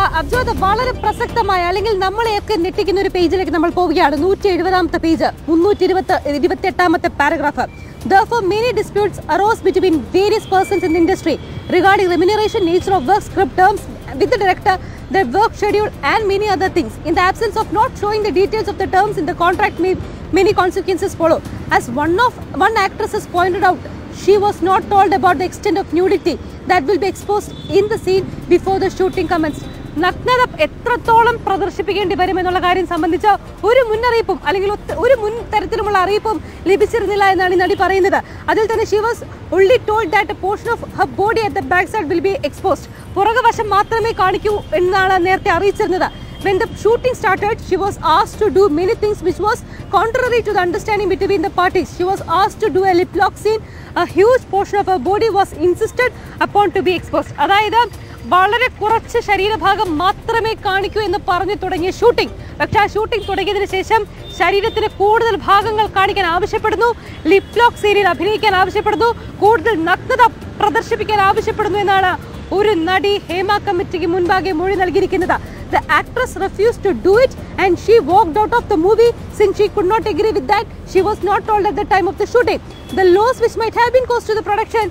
അബ്ജോദ് വളരെ പ്രസക്തമായ അല്ലെങ്കിൽ നമ്മളെയൊക്കെ ഞെട്ടിക്കുന്ന ഒരു പേജിലേക്ക് നമ്മൾ പോവുകയാണ് നൂറ്റി എഴുപതാമത്തെ പേജ് മുന്നൂറ്റി ഇരുപത്തി ഇരുപത്തി എട്ടാമത്തെ paragraph Therefore, many disputes arose between various persons in the industry regarding remuneration, nature of work, script terms with the director, their work schedule, and many other things. In the absence of not showing the details of the terms in the contract, may, many consequences follow. As one of one actress has pointed out, she was not told about the extent of nudity that will be exposed in the scene before the shooting commenced. നഗ്നത എത്രത്തോളം പ്രദർശിപ്പിക്കേണ്ടി വരും എന്നുള്ള കാര്യം സംബന്ധിച്ച ഒരു മുന്നറിയിപ്പും അല്ലെങ്കിൽ ഒത്ത- ഒരു മുൻ തരത്തിലുമുള്ള അറിയിപ്പും ലഭിച്ചിരുന്നില്ല എന്നാണ് ഈ നടി പറയുന്നത് അതിൽ തന്നെ she was only told that a portion of her body at the back side will be exposed പുറകുവശം മാത്രമേ കാണിക്കൂ എന്നാണ് നേരത്തെ അറിയിച്ചിരുന്നത് When the shooting started, she was asked to do many things which was contrary to the understanding between the parties. She was asked to do a lip lock scene. A huge portion of her body was insisted upon to be exposed. അതായത് വളരെ കുറച്ച് ശരീരഭാഗം മാത്രമേ കാണിക്കൂ എന്ന് പറഞ്ഞു തുടങ്ങിയ shooting പക്ഷേ ആ ഷൂട്ടിംഗ് തുടങ്ങിയതിനു ശേഷം ശരീരത്തിന് കൂടുതൽ ഭാഗങ്ങൾ കാണിക്കാൻ ആവശ്യപ്പെടുന്നു ലിപ് ലോക്ക് സീരിയൽ അഭിനയിക്കാൻ ആവശ്യപ്പെടുന്നു കൂടുതൽ നഗ്നത പ്രദർശിപ്പിക്കാൻ ആവശ്യപ്പെടുന്നു എന്നാണ് ഒരു നടി ഹേമ കമ്മിറ്റിക്ക് മുൻപാകെ മൊഴി നൽകിയിരിക്കുന്നത് The actress refused to do it and she walked out of the movie since she could not agree with that. She was not told at the time of the shooting. The loss which might have been caused to the production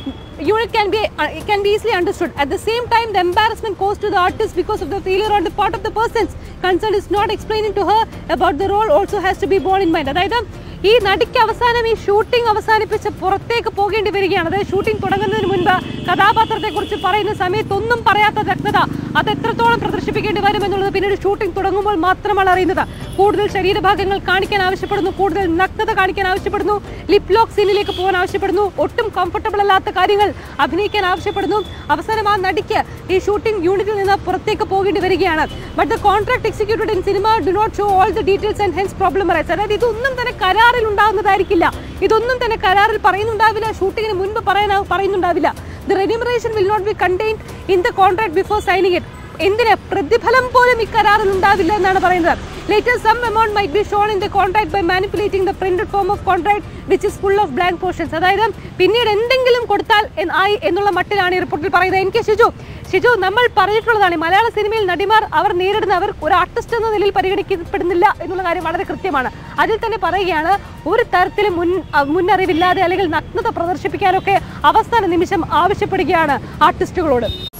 unit can be uh, it can be easily understood. At the same time, the embarrassment caused to the artist because of the failure on the part of the persons concerned is not explaining to her about the role also has to be borne in mind. അതായത് ഈ നടിക്ക് അവസാനം ഈ shooting അവസാനിപ്പിച്ച് പുറത്തേക്ക് പോകേണ്ടി വരികയാണ് അതായത് shooting തുടങ്ങുന്നതിന് മുൻപ് കഥാപാത്രത്തെ കുറിച്ച് പറയുന്ന സമയത്തൊന്നും പറയാത്ത നഗ്നത അത് എത്രത്തോളം പ്രദർശിപ്പിക്കേണ്ടി വരും എന്നുള്ളത് പിന്നീട് ഷൂട്ടിംഗ് തുടങ്ങുമ്പോൾ മാത്രമാണ് അറിയുന്നത് കൂടുതൽ ശരീരഭാഗങ്ങൾ കാണിക്കാൻ ആവശ്യപ്പെടുന്നു കൂടുതൽ നഗ്നത കാണിക്കാൻ ആവശ്യപ്പെടുന്നു ലിപ് ലോക്ക് സീനിലേക്ക് പോകാൻ ആവശ്യപ്പെടുന്നു ഒട്ടും കംഫർട്ടബിൾ അല്ലാത്ത കാര്യങ്ങൾ അഭിനയിക്കാൻ ആവശ്യപ്പെടുന്നു അവസാനം ആ നടിക്ക് ഈ ഷൂട്ടിംഗ് യൂണിറ്റിൽ നിന്ന് പുറത്തേക്ക് പോകേണ്ടി വരികയാണ് but the contract executed in cinema do not show all the details and hence problem rights അതായത് ഇതൊന്നും തന്നെ കരാറിൽ ഉണ്ടാകുന്നതായിരിക്കില്ല ഇതൊന്നും തന്നെ കരാറിൽ പറയുന്നുണ്ടാവില്ല ഷൂട്ടിങ്ങിന് മുൻപ് പറയാൻ പറയുന്നുണ്ടാവില്ല the remuneration will not be contained in the contract before signing it എന്തിന് പ്രതിഫലം പോലും ഇക്കരാറിൽ ഉണ്ടാവില്ല എന്നാണ് പറയുന്നത് later some amount might be shown in the contract by manipulating the printed form of contract which is full of blank portions അതായത് പിന്നീട് എന്തെങ്കിലും കൊടുത്താൽ എന്ന് ആയി എന്നുള്ള മട്ടിലാണ് ഈ റിപ്പോർട്ടിൽ പറയുന്നത് എനിക്ക് ഷിജു ഷിജു നമ്മൾ പറഞ്ഞിട്ടുള്ളതാണ് മലയാള സിനിമയിൽ നടിമാർ അവർ നേരിടുന്ന അവർ ഒരു ആർട്ടിസ്റ്റ് എന്ന നിലയിൽ പരിഗണിക്കപ്പെടുന്നില്ല എന്നുള്ള കാര്യം വളരെ കൃത്യമാണ് അതിൽ തന്നെ പറയുകയാണ് ഒരു തരത്തിലും മുൻ അഹ് മുന്നറിവില്ലാതെ അല്ലെങ്കിൽ നഗ്നത പ്രദർശിപ്പിക്കാനൊക്കെ അവസാന നിമിഷം ആവശ്യപ്പെടുകയാണ് ആർട്ടിസ്റ്റുകളോട്